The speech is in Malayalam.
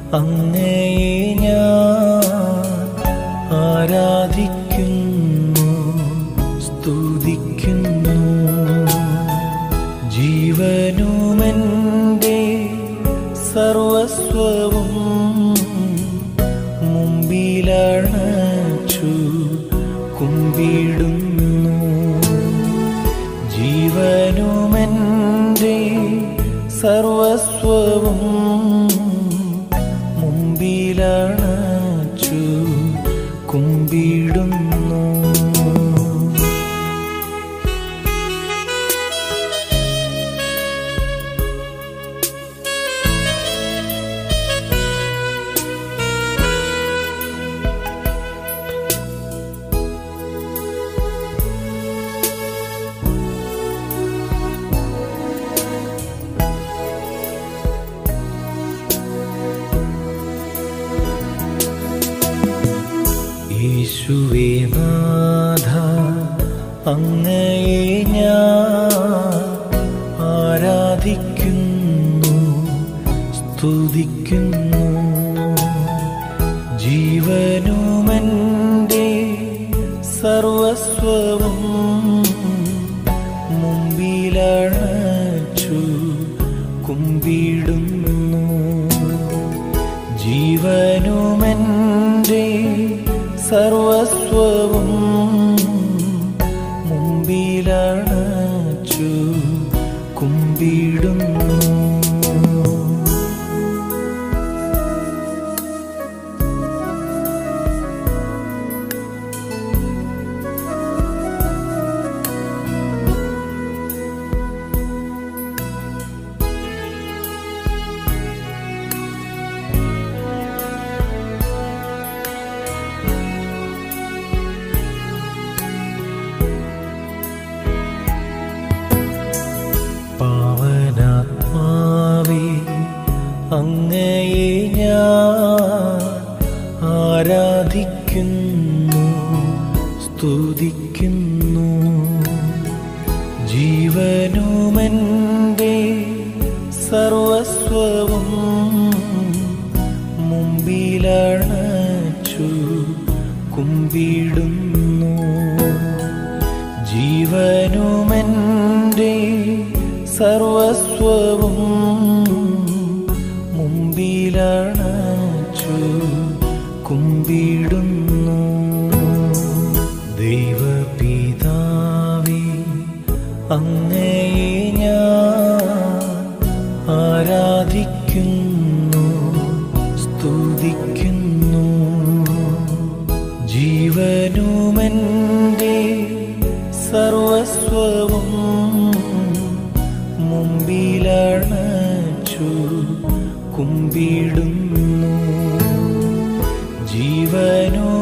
അങ്ങയെ ഞാൻ ആരാധിക്കുന്നു സ്തുതിക്കുന്നു ജീവനുമെൻ്റെ സർവസ്വവും മുമ്പിലണച്ചു കുമ്പിടുന്നു ജീവനുമെൻ്റെ സർവസ്വവും മുമ്പിലണച്ചു കുമ്പിടുന്നു യേശുവേ നാഥ അങ്ങയെ ഞാൻ ആരാധിക്കുന്നു സ്തുതിക്കുന്നു ജീവനുമെൻ്റെ സർവസ്വവും മുമ്പിലണച്ചു കുമ്പിടുന്നു ജീവനുമെൻ്റെ സർവസ്വവും മുമ്പിലണച്ചു കുമ്പിടുന്നു പാവനാത്മാവേ അങ്ങയെ ഞാൻ ആരാധിക്കുന്നു സ്തുതിക്കുന്നു ജീവനുമെൻ്റെ സർവസ്വവും മുമ്പിലണച്ചു കുമ്പിടുന്നു ജീവനുമെൻ്റെ സർവസ്വവും മുമ്പിലണച്ചു കുമ്പിടുന്നു ദൈവപിതാവേ അങ്ങയെ ഞാൻ ആരാധിക്കുന്നു സ്തുതിക്കുന്നു ജീവനുമെൻ്റെ സർവസ്വവും മുമ്പിലണച്ചു കുമ്പിടുന്നു ജീവനു